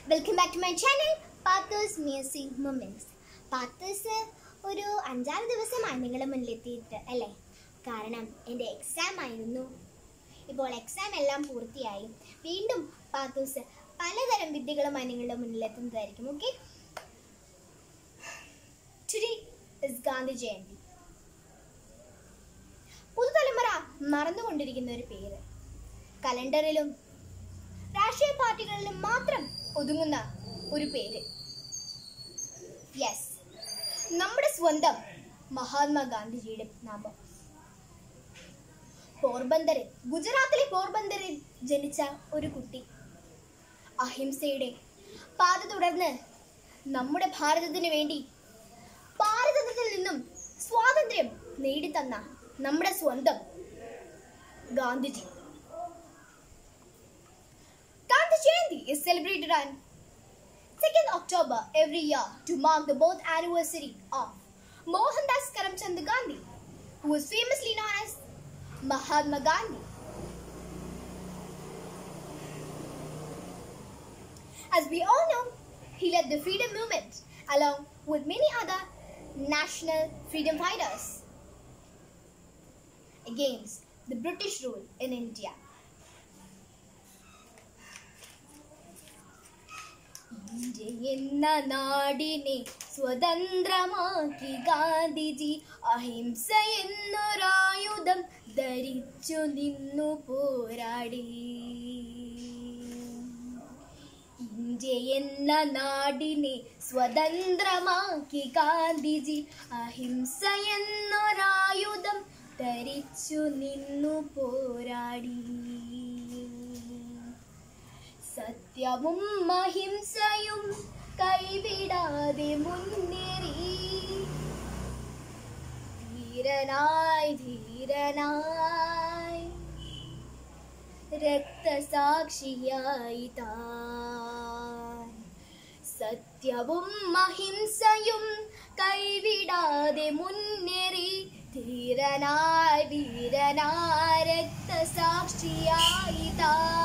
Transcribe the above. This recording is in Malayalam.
Welcome back to my channel പാത്തേഴ്സ് മ്യൂസിക് മൊമെന്റ്സ് പാത്തേഴ്സ് ഒരു അഞ്ചാറ് ദിവസമായി നിങ്ങളുടെ മുന്നിലെത്തിയിട്ട് അല്ലേ കാരണം എൻ്റെ എക്സാം ആയിരുന്നു ഇപ്പോൾ എക്സാം എല്ലാം പൂർത്തിയായി വീണ്ടും പാത്തേഴ്സ് പലതരം വിദ്യകളുമായി നിങ്ങളുടെ മുന്നിലെത്തുന്നതായിരിക്കും okay today is Gandhi Jayanti പുതുതലമുറ മറന്നുകൊണ്ടിരിക്കുന്ന ഒരു പേര് കലണ്ടറിലും രാഷ്ട്രീയ പാർട്ടികളിലും മാത്രം ഒതുങ്ങുന്ന ഒരു പേര് യെസ് നമ്മുടെ സ്വന്തം മഹാത്മാഗാന്ധിജിയുടെ നാമം പോർബന്തറിൽ ഗുജറാത്തിലെ പോർബന്തറിൽ ജനിച്ച ഒരു കുട്ടി അഹിംസയുടെ പാത തുടർന്ന് നമ്മുടെ ഭാരതത്തിന് വേണ്ടി ഭാരതത്തിൽ നിന്നും സ്വാതന്ത്ര്യം നേടിത്തന്ന നമ്മുടെ സ്വന്തം Gandhiji Gandhi Jayanti is celebrated on 2nd October every year to mark the birth anniversary of Mohandas Karamchand Gandhi, who is famously known as Mahatma Gandhi. As we all know, he led the freedom movement along with many other national freedom fighters against the British rule in India. India എന്ന നാടിനെ സ്വതന്ത്രമാക്കി ഗാന്ധിജി അഹിംസ എന്നൊരായുധം ധരിച്ചു നിന്നു പോരാടി ഇന്ത്യ എന്ന നാടിനെ സ്വതന്ത്രമാക്കി ഗാന്ധിജി അഹിംസ എന്നൊരായുധം ധരിച്ചു നിന്നു പോരാടി സത്യവും അഹിംസയും കൈവിടാതെ മുന്നേറി ധീരനായി ധീരനായി രക്തസാക്ഷിയായി താൻ സത്യവും അഹിംസയും കൈവിടാതെ മുന്നേറി ധീരനായി വീരനായി രക്തസാക്ഷിയായി താൻ